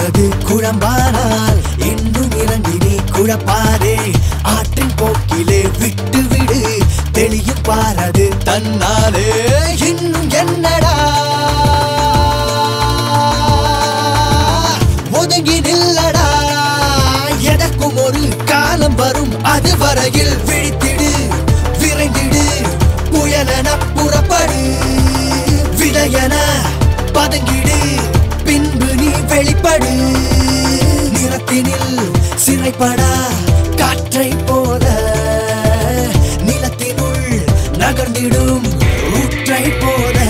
என்பது குழம்பானால் இன்னும் இறங்கி நீ குழப்பாதே ஆற்றின் போக்கிலே விட்டு விடு தெளியும் பாரது தன்னாலே இன்னும் என்னடா ஒதுங்கி நில்லடா எதற்கும் ஒரு காலம் வரும் அது வரையில் விழித்திடு விரைந்திடு புயலென புறப்படு விதையென பதுங்கிடு பின்பு நீ வெளிப்படு நிறத்தினில் சிறைப்படா காற்றை போல நிலத்தினுள் நகர்ந்திடும் ஊற்றை போல